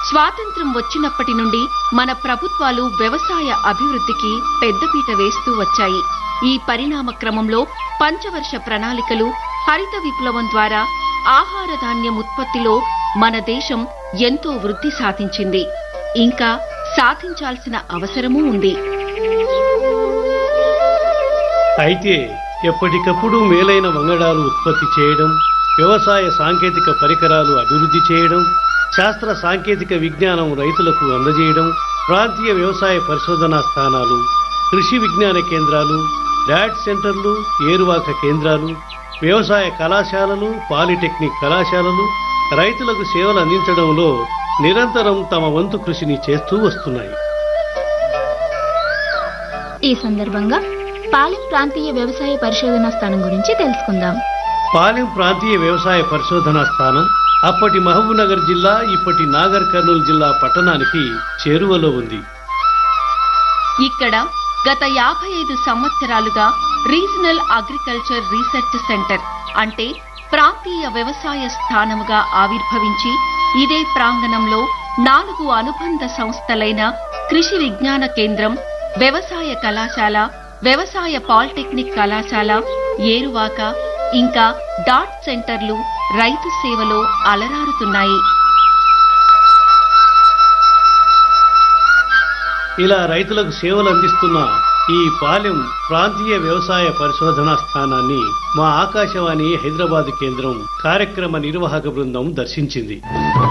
స్వాతంత్ర్యం వచ్చినప్పటి నుండి మన ప్రభుత్వాలు వ్యవసాయ అభివృద్ధికి పెద్దపీట వేస్తూ వచ్చాయి ఈ పరిణామ క్రమంలో పంచవర్ష ప్రణాళికలు హరిత విప్లవం ద్వారా ఆహార ధాన్యం ఉత్పత్తిలో మన దేశం ఎంతో వృద్ధి సాధించింది ఇంకా సాధించాల్సిన అవసరమూ ఉంది అయితే ఎప్పటికప్పుడు మేలైన వంగడాలు ఉత్పత్తి చేయడం వ్యవసాయ సాంకేతిక పరికరాలు అభివృద్ధి చేయడం శాస్త్ర సాంకేతిక విజ్ఞానం రైతులకు అందజేయడం ప్రాంతీయ వ్యవసాయ పరిశోధనా స్థానాలు కృషి విజ్ఞాన కేంద్రాలు డాట్ సెంటర్లు ఏరువాక కేంద్రాలు వ్యవసాయ కళాశాలలు పాలిటెక్నిక్ కళాశాలలు రైతులకు సేవలు అందించడంలో నిరంతరం తమ వంతు కృషిని చేస్తూ వస్తున్నాయి ఈ సందర్భంగా పాలెం ప్రాంతీయ వ్యవసాయ పరిశోధనా స్థానం గురించి తెలుసుకుందాం పాలెం ప్రాంతీయ వ్యవసాయ పరిశోధనా స్థానం అప్పటి మహబూబ్నగర్ జిల్లా ఇప్పటి నాగర్ కర్నూలు జిల్లా పట్టణానికి చేరువలో ఉంది ఇక్కడ గత యాభై ఐదు సంవత్సరాలుగా రీజనల్ అగ్రికల్చర్ రీసెర్చ్ సెంటర్ అంటే ప్రాంతీయ వ్యవసాయ స్థానముగా ఆవిర్భవించి ఇదే ప్రాంగణంలో నాలుగు అనుబంధ సంస్థలైన కృషి విజ్ఞాన కేంద్రం వ్యవసాయ కళాశాల వ్యవసాయ పాలిటెక్నిక్ కళాశాల ఏరువాక ఇంకా డాట్ సెంటర్లు రైతు సేవలో అలరారుతున్నాయి ఇలా రైతులకు సేవలు అందిస్తున్న ఈ పాలెం ప్రాంతీయ వ్యవసాయ పరిశోధనా స్థానాన్ని మా ఆకాశవాణి హైదరాబాద్ కేంద్రం కార్యక్రమ నిర్వాహక బృందం దర్శించింది